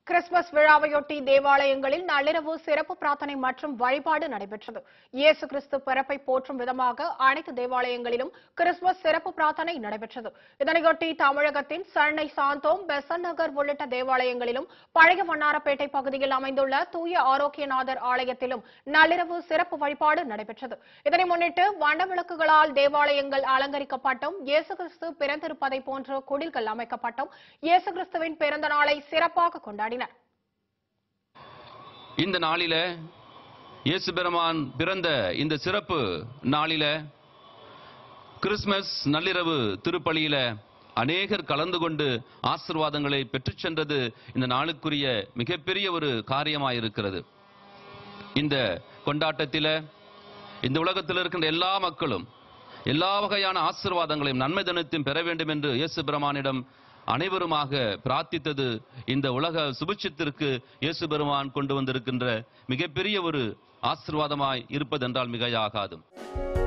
Christmas விழாவையொட்டி தேவாலயங்களில் நள்ளிரவு சிறப்பு பிரார்த்தனை மற்றும் வழிபாடு நடைபெற்றது இயேசு கிறிஸ்து பிறப்பை போற்றும் விதமாக அனைத்து தேவாலயங்களிலும் கிறிஸ்துமஸ் சிறப்பு பிரார்த்தனை நடைபெற்றது இதனையொட்டி தமிழகத்தின் சென்னை சாந்தோம் பெசன் நகர் உள்ளிட்ட தேவாலயங்களிலும் பழைய வண்ணாரப்பேட்டை பகுதியில் அமைந்துள்ள தூய ஆரோக்கியநாதர் ஆலயத்திலும் நள்ளிரவு சிறப்பு வழிபாடு நடைபெற்றது இதனை முன்னிட்டு வண்ண விளக்குகளால் தேவாலயங்கள் அலங்கரிக்கப்பட்டும் இயேசு கிறிஸ்து பிறந்திருப்பதை போன்ற குடில்கள் அமைக்கப்பட்டும் இயேசு கிறிஸ்துவின் பிறந்த நாளை சிறப்பாக கொண்டாடினர் இந்த நாளில இயேசு பெருமான் பிறந்த இந்த சிறப்பு நாளில கிறிஸ்மஸ் நள்ளிரவு திருப்பலியில அநேகர் கலந்து கொண்டு ஆசிர்வாதங்களை பெற்றுச் சென்றது இந்த நாளுக்குரிய மிகப்பெரிய ஒரு காரியமாயிருக்கிறது இந்த கொண்டாட்டத்தில இந்த உலகத்தில் இருக்கின்ற எல்லா மக்களும் எல்லா வகையான ஆசிர்வாதங்களையும் நன்மை தினத்தையும் பெற வேண்டும் என்று இயேசு பெருமானிடம் அனைவருமாக பிரார்த்தித்தது இந்த உலக சுபிட்சத்திற்கு இயேசு பெருமான் கொண்டு வந்திருக்கின்ற மிகப்பெரிய ஒரு ஆசிர்வாதமாய் இருப்பதென்றால் மிகையாகாது